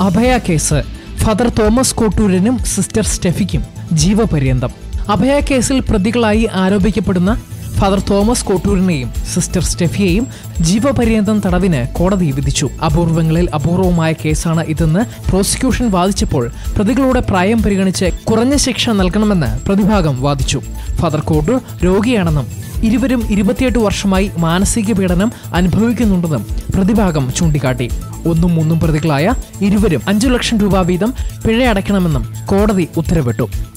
അഭയ case father Thomas കോട്ടൂരിനും sister സ്റ്റെഫിക്കും ജീവപര്യന്തം അഭയ കേസിൽ പ്രതികളായി ആരോപിക്കപ്പെടുന്ന ഫാദർ തോമസ് കോട്ടൂരിനെയും സിസ്റ്റർ സ്റ്റെഫിയെയും ജീവപര്യന്തം തടവിന് കോടതി വിധിച്ചു അപൂർവങ്ങളിൽ അപൂർവമായ കേസാണ് ഇതെന്ന് പ്രോസിക്യൂഷൻ വാദിച്ചപ്പോൾ പ്രതികളുടെ പ്രായം പരിഗണിച്ച് കുറഞ്ഞ ശിക്ഷ നൽകണമെന്ന് പ്രതിഭാഗം വാദിച്ചു ഫാദർ കോട്ടൂർ രോഗിയാണെന്നും ഇരുവരും ഇരുപത്തിയെട്ട് വർഷമായി മാനസിക പീഡനം അനുഭവിക്കുന്നുണ്ടെന്നും പ്രതിഭാഗം ചൂണ്ടിക്കാട്ടി ഒന്നും മൂന്നും പ്രതികളായ ഇരുവരും അഞ്ചു ലക്ഷം രൂപ വീതം പിഴയടയ്ക്കണമെന്നും കോടതി ഉത്തരവിട്ടു